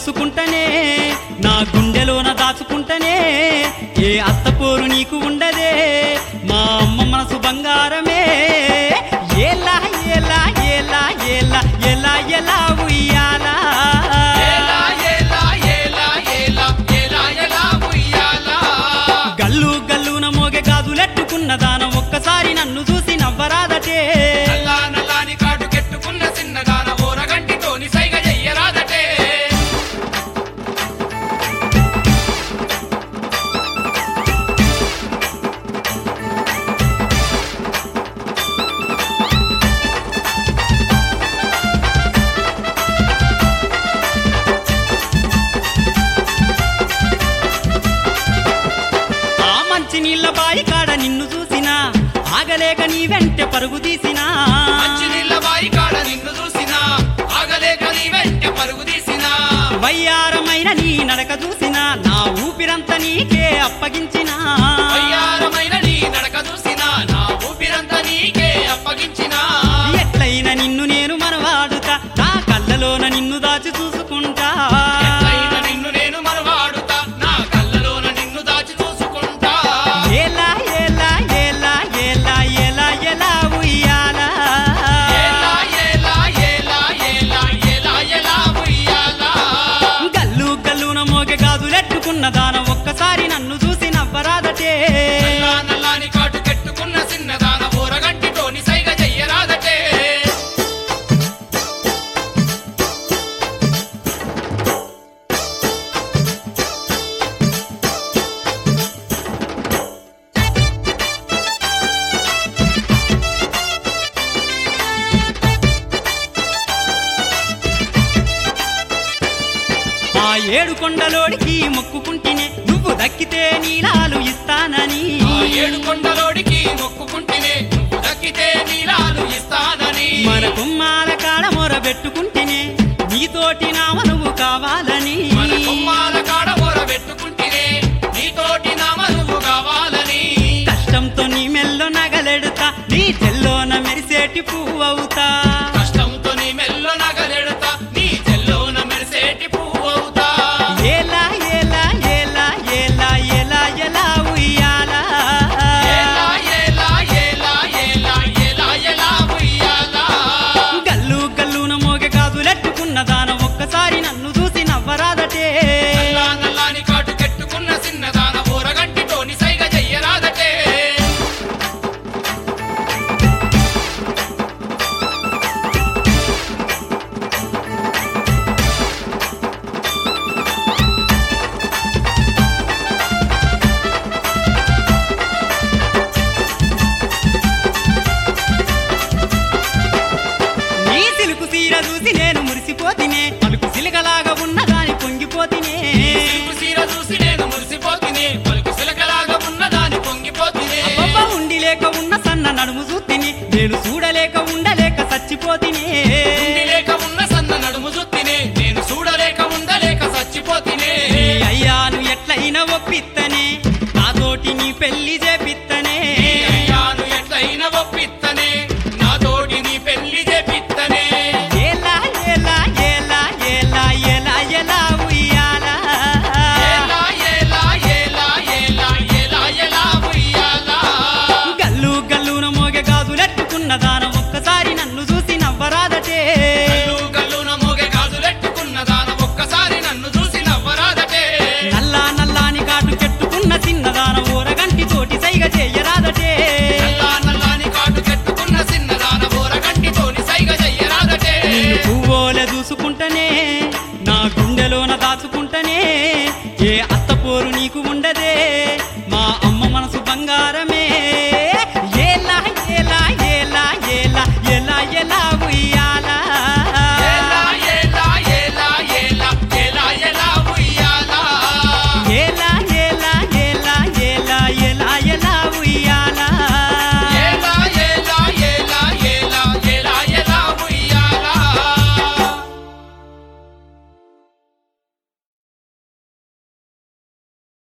చూసుకుంటనే నా గుండెలోన దాచుకుంటనే ఏ అత్తపోరు నీకు ఉండదే మా అమ్మ మనసు బంగారమే ఎలా ఎలా ఎలా ఎలా ఎలా ఎలా ఉయ్యాలా ఏలా ఏలా ఏలా ఏలా ఏలా ఎలా ఉయ్యాలా గల్లు గల్లున మోగే గాజులెట్టుకున్న దానం ఒక్కసారి నన్ను చూసి నవ్వరాదటే నల్లా నల్లాని కాటు కెట్టుకున్న చిన్నదాన ఓరగంటితోని సైగ చెయ్యరాదటే ఆ మంచి నీళ్ళ బాయి కాడ నిన్ను చూసినా ఆగలేక నీ వెంట పరుగు తీసినా మంచి నీళ్ళ బాయి కాడ నిన్ను చూసినా ఆగలేక నీ వెంట పరుగు తీసినా వయ్యారమైన నీ నడక చూసినా నా ఊపిరంతా నీకే అప్పగించినా వయ్యారమైన నీ నడక చూసినా నా ఊపిరంతా నీకే అప్పగించినా ఎట్లయినా నిన్ను నేను మనవాడుతా నా కళ్ళలోన నిన్ను దాచి చూసుకుంటా ఎట్లయినా నిన్ను నేను మనవాడుతా నా కళ్ళలోన నిన్ను దాచి చూసుకుంటా ఎలా ఎలా ఎలా ఎలా ఎలా ఎలా ఉయ్యాలా ఏలా ఏలా ఏలా ఏలా ఏలా ఎలా ఉయ్యాలా గల్లు గల్లున మోగే గాజులెట్టుకున్న దానం ఒక్కసారి నన్ను చూసి నవ్వరాదటే నల్లా నల్లాని కాటు కెట్టుకున్న చిన్నదాన ఊరగంటితోని సైగ చెయ్యరాదటే ఆ ఏడు కొండలోడికి మొక్కుకుంటేనే నువ్వు దక్కితే నీలాలు ఇస్తానని ఆ ఏడు కొండలోడికి మొక్కుకుంటేనే నువ్వు దక్కితే నీలాలు ఇస్తానని మన కుమ్మాల కాడ మొరబెట్టుకుంటేనే నీతోటి నామ నువ్వు కావాలని మన కొమ్మాల కాడ మొర పెట్టుకుంటేనే నీతోటి నామ నువ్వు కావాలని కష్టంతో నీ మెల్లో నగలెడుతా నీ చెల్లోన మెరిసేటి పువ్వవుతా కష్టంతో నీ మెల్లో నగలెడతా నీ చెల్లోన మెరిసేటి పువ్వవుతా ఎలా ఎలా ఎలా ఎలా ఎలా ఎలా ఉయ్యాలా ఏలా ఏలా ఏలా ఏలా ఏలా ఎలా ఉయ్యాలా గల్లు గల్లున మోగే గాజులెట్టుకున్న దానం ఒక్కసారి నన్ను చూసి నవ్వరాదటే నల్లా నల్లాని కాటు కెట్టుకున్న చిన్నదాన ఊరగంటితోని సైగ చెయ్యరాదటే నీ సిలుకు సీర చూసి నేను మురిసిపోతినే పలుకు సిలకలాగా ఉన్న దాని పొంగిపోతినే సిలుకు సీర చూసి నేను మురిసిపోతిని పలుకు సిలకలాగా ఉన్నదాని పొంగిపోతిని అబ్బబ్బా ఉండి లేక ఉన్న సన్న నడుము చూతిని నేను చూడలేక ఉండలేక చచ్చిపోతినే ఉండి లేక ఉన్న సన్న నడుము జుత్తిని నేను చూడలేక ఉండలేక చచ్చిపోతిని నీ అయ్యాను ఎట్లయినా ఒప్పిత్తనే నాతోటి నీ పెళ్లి చేపిత్తనే అయ్యాను ఎట్లయిన ఒప్పిత్తనే నాతోటి నీ పెళ్లి చేపిత్తనే ఎలా ఎలా ఎలా ఎలా ఎలా ఎలా ఉయ్యాలా ఏలా ఏలా ఏలా ఏలా ఏలా ఎలా ఉయ్యాలా గల్లు గల్లున మోగే గాజులెట్టుకున్న దానం ఒక్కసారి నన్ను చూసి నవ్వరాదటే గల్లు గల్లున మోగే గాజులెట్టుకున్న దాన ఒక్కసారి నన్ను చూసి నవ్వరాదటే నల్లా నల్లాని కాటు చెట్టుకున్న చిన్నదానం ఊరగంటి తోటి సైగ చేయరాదటే నల్లా నల్లాని కాటు కెట్టుకున్న చిన్నదాన ఊరగంటితోని సైగ చెయ్యరాదటే నిన్ను పువ్వోలే చూసుకుంటనే నా గుండెలోన దాచుకుంటనే ఏ అత్తపోరు నీకు